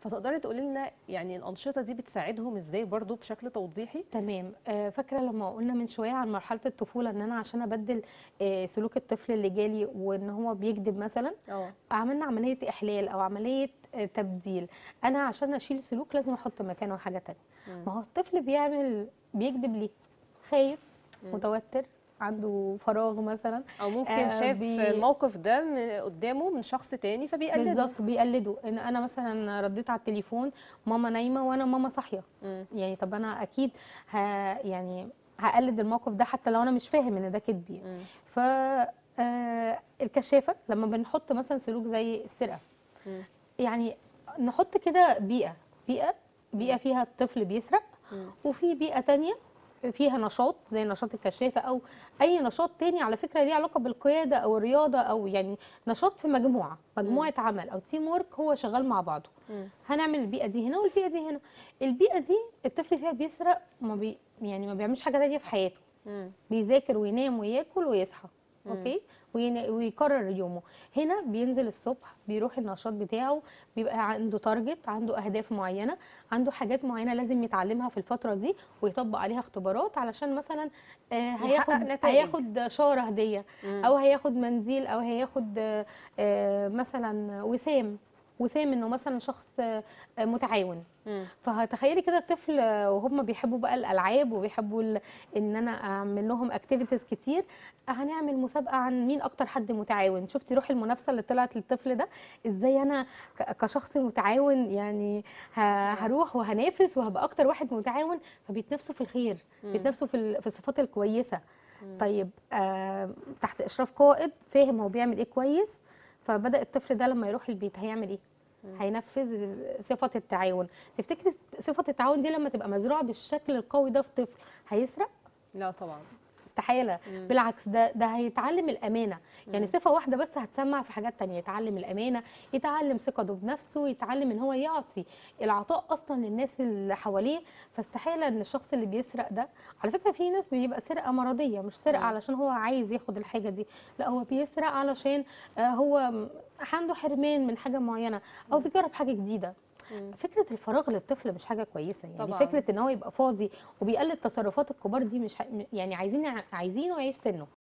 فتقدري تقولي لنا يعني الانشطه دي بتساعدهم ازاي برضو بشكل توضيحي تمام آه، فاكره لما قلنا من شويه عن مرحله الطفوله ان انا عشان ابدل آه، سلوك الطفل اللي جالي وان هو بيكذب مثلا اه عملنا عمليه احلال او عمليه آه، تبديل انا عشان اشيل سلوك لازم احط مكانه حاجه تانية ما هو الطفل بيعمل بيكذب ليه خايف مم. متوتر عنده فراغ مثلا او ممكن آه، شاف بي- الموقف ده من قدامه من شخص تاني فبيقلده بالظبط بيقلدوا ان انا مثلا رديت على التليفون ماما نايمه وانا ماما صاحيه مم. يعني طب انا اكيد ه يعني هقلد الموقف ده حتى لو انا مش فاهم ان ده كذب يعني. مم. ف آه، الكشافه لما بنحط مثلا سلوك زي السرقه مم. يعني نحط كده بيئه بيئه بيئه فيها الطفل بيسرق مم. وفي بيئه تانية فيها نشاط زي نشاط الكشافه او اي نشاط تاني على فكره ليه علاقه بالقياده او الرياضه او يعني نشاط في مجموعه مجموعه عمل او تيم ورك هو شغال مع بعضه مم. هنعمل البيئه دي هنا والبيئه دي هنا البيئه دي الطفل فيها بيسرق ما بي يعني ما بيعملش حاجه تانية في حياته مم. بيذاكر وينام وياكل ويصحى مم. اوكي وين- ويكرر يومه هنا بينزل الصبح بيروح النشاط بتاعه بيبقى عنده تارجت عنده اهداف معينه عنده حاجات معينه لازم يتعلمها في الفتره دي ويطبق عليها اختبارات علشان مثلا آه، يحقق هياخد نتائج. هياخد شاره هديه مم. او هياخد منديل او هياخد آه، آه، مثلا وسام وسام انه مثلا شخص آه، آه، متعاون مم. فهتخيلي كده الطفل آه، وهم بيحبوا بقى الالعاب وبيحبوا ال- ان انا اعمل لهم اكتيفيتيز كتير هنعمل مسابقه عن مين اكتر حد متعاون شفتي روح المنافسه اللي طلعت للطفل ده ازاي انا ك- كشخص متعاون يعني ه- هروح وهنافس وهبقى اكتر واحد متعاون فبيتنافسوا في الخير مم. بيتنافسوا في ال- في الصفات الكويسه مم. طيب آه تحت اشراف قائد فاهم هو بيعمل ايه كويس فبدا الطفل ده لما يروح البيت هيعمل ايه مم. هينفذ صفه التعاون تفتكري صفه التعاون دي لما تبقى مزروعه بالشكل القوي ده في طفل هيسرق لا طبعا استحاله مم. بالعكس ده ده هيتعلم الامانه يعني مم. صفه واحده بس هتسمع في حاجات تانية يتعلم الامانه يتعلم ثقته بنفسه يتعلم ان هو يعطي العطاء اصلا للناس اللي حواليه فاستحاله ان الشخص اللي بيسرق ده على فكره في ناس بيبقى سرقه مرضيه مش سرقه مم. علشان هو عايز ياخد الحاجه دي لا هو بيسرق علشان آه، هو م- عنده حرمان من حاجه معينه او بيجرب حاجه جديده مم. فكره الفراغ للطفل مش حاجه كويسه يعني طبعاً. فكره ان هو يبقى فاضي وبيقلد تصرفات الكبار دي مش ح- يعني عايزين عايزينه يعيش سنه